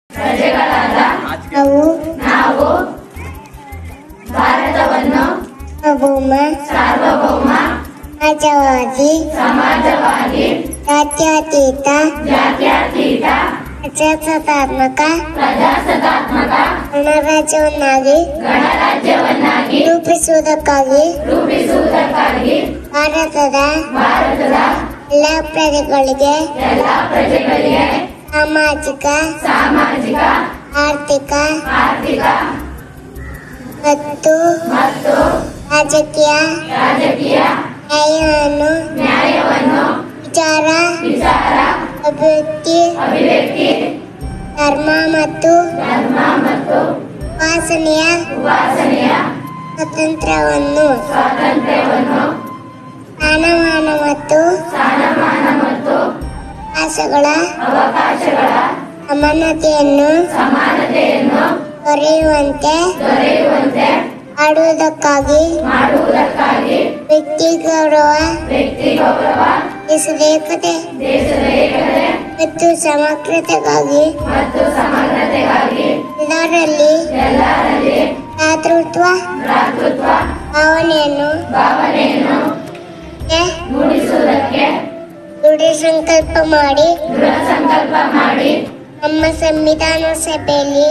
ನಾವು ಸಾರ್ವಭೌಮ ಸಮಾಜವಾದಿ ಜಾತ್ಯತೀತ ಪ್ರಜಾಸತ್ತಾತ್ಮಕ ಗಣರಾಜ್ಯವನ್ನಾಗಿ ರೂಪಿಸುವುದಕ್ಕಾಗಿ ಭಾರತದ ಎಲ್ಲ ಪ್ರಜೆಗಳಿಗೆ ಸಾಮಾಜಿಕ ಆರ್ಥಿಕ ಮತ್ತು ರಾಜಕೀಯ ನ್ಯಾಯವನ್ನು ವಿಚಾರ ಅಭಿವ್ಯಕ್ತಿ ಧರ್ಮ ಮತ್ತು ಉಪಾಸನೆಯ ಸ್ವಾತಂತ್ರ್ಯವನ್ನು ಸ್ಥಾನಮಾನ ಮತ್ತು ಅವಕಾಶಗಳ ಸಮಾನತೆಯನ್ನು ದೊರೆಯುವಂತೆ ಮಾಡುವುದಕ್ಕಾಗಿ ವ್ಯಕ್ತಿ ಗೌರವ ದೇಶದ ಏಕತೆ ಮತ್ತು ಸಮಗ್ರತೆಗಾಗಿ ಎಲ್ಲರಲ್ಲಿ ಭ್ರಾತೃತ್ವ ಭಾವನೆಯನ್ನು ದೃಢ ಸಂಕಲ್ಪ ಮಾಡಿ ನಮ್ಮ ಸಂವಿಧಾನ ಸಭೆಯಲ್ಲಿ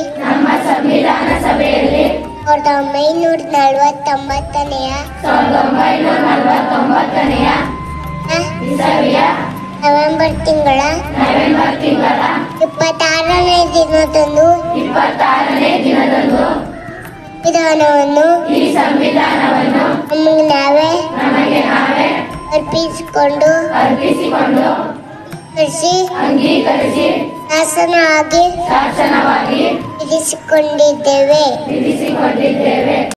ಸಾವಿರದ ಒಂಬೈನೂರ ನಲವತ್ತೊಂಬತ್ತನೆಯ ನವೆಂಬರ್ ತಿಂಗಳ ಇಪ್ಪತ್ತಾರನೇ ದಿನದಂದು ಸಂವಿಧಾನವನ್ನು ನಮಗೆ ನಾವೇ ಅರ್ಪಿಸಿಕೊಂಡು ಅಂಗೀಕರಿಸಿ ಶಾಸನವಾಗಿ ವಿಧಿಸಿಕೊಂಡಿದ್ದೇವೆ